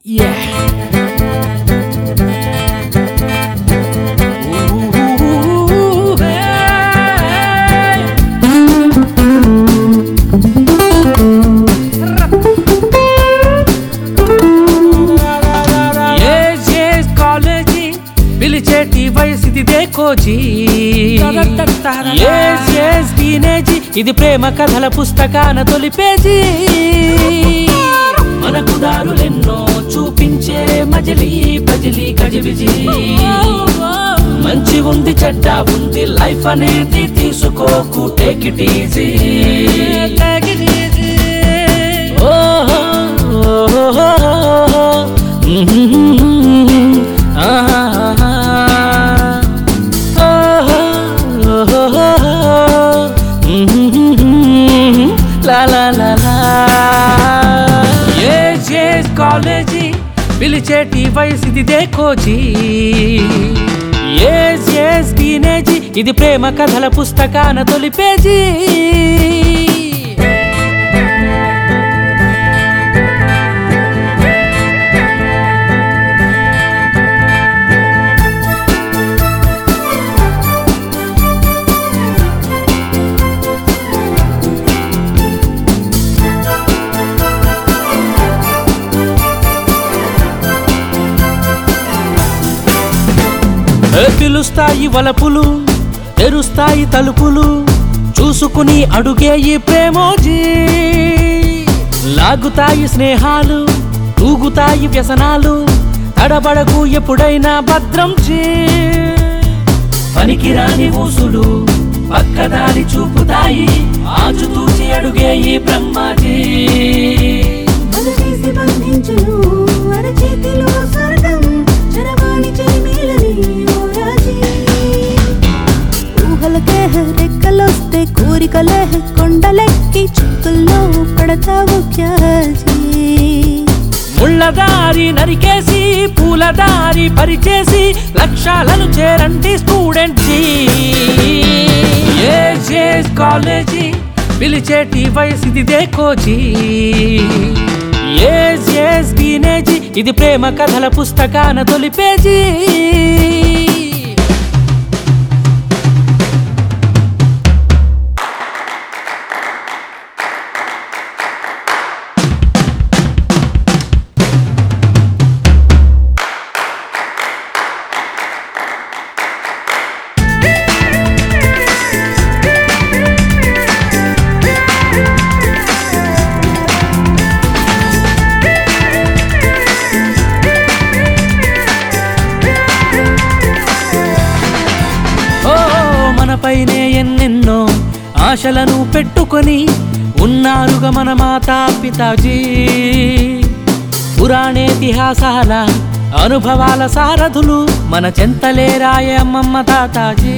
Yeah. Ooh, hey. Yes, yes, college పిలిచేటి వయసిది దేకోజీ ఎస్ ఎస్ టీనేజీ ఇది ప్రేమ కథల పుస్తకాన తొలి పేజీ మనకు దారులెన్నో చూపించే మజిలీ బజిలీ గజిబిజి మంచి ఉంది చెడ్డ ఉంది లైఫ్ అనేది తీసుకోకు టేక్ ఇట్ ఈజీ లా లా లా లా ఏజ్ ఏజ్ కాలేజీ పిలిచేటి వయసిది దేకోజీ ఏజ్ ఏజ్ టీనేజీ ఇది ప్రేమ కథల పుస్తకాన తొలి పేజీ ఏ పిలుస్తాయి వలపులు తెరుస్తాయి తలుపులు చూసుకుని అడుగే ఈ ప్రేమోజీ లాగుతాయి స్నేహాలు తూగుతాయి వ్యసనాలు తడబడకు ఎప్పుడైనా భద్రం చే పనికిరాని ఊసులు పక్కదారి చూపుతాయి ఆచుతూచి అడుగే ఈ బ్రహ్మాజీ మనసేసి బంధించును అరచేతిలో స్వర్గం చరవాణి చెలిమేలని ఓరాజీ ఊహలకే రెక్కలొస్తే కోరికలే కొండలెక్కి చుక్కుల్లో పడతావు క్యాజీ ముళ్ళదారి నరికేసి పూలదారి పరిచేసి లక్ష్యాలను చేరండి స్టూడెంట్ ఏజ్ ఏజ్ కాలేజీ పిలిచేటి వయసిది దేకోజీ ఏజ్ ఏజ్ టీనేజీ ఇది ప్రేమ కథల పుస్తకాన తొలి పేజీ ఓ మనపైనే ఎన్నెన్నో ఆశలను పెట్టుకొని ఉన్నారుగా మన మాతా పితాజీ పురాణేతిహాసాల అనుభవాల సారథులు మన చెంతలేరాయ అమ్మమ్మ తాతాజీ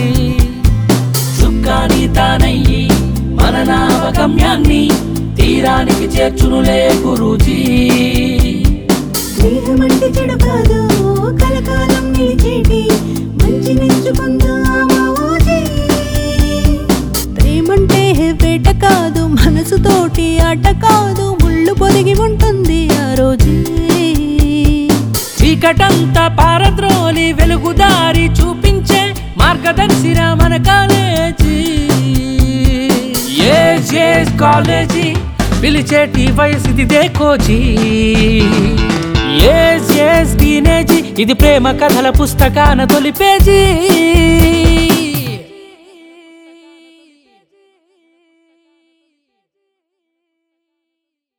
సుఖాని తానయ్యి మన నావగమ్యాన్ని తీరానికి చేర్చునులే గురూజీ స్నేహమంటే చెడు కాదు కలకాలం నిలిచేటి మంచి నెంచుకుందామా ఓజీ ప్రేమంటే వేట కాదు మనసుతోటి ఆట కాదు ముళ్ళు పొదిగి ఉంటుంది ఆ రోజు చీకటంతా పారద్రోలి వెలుగుదారి చూపించే మార్గదర్శిరా మన కాలేజీ ఏజ్ ఏజ్ కాలేజీ పిలిచేటి వయసిది దేకోజీ ఏజ్ ఏజ్ టీనేజీ ఇది ప్రేమ కథల పుస్తకాన తొలి పేజీ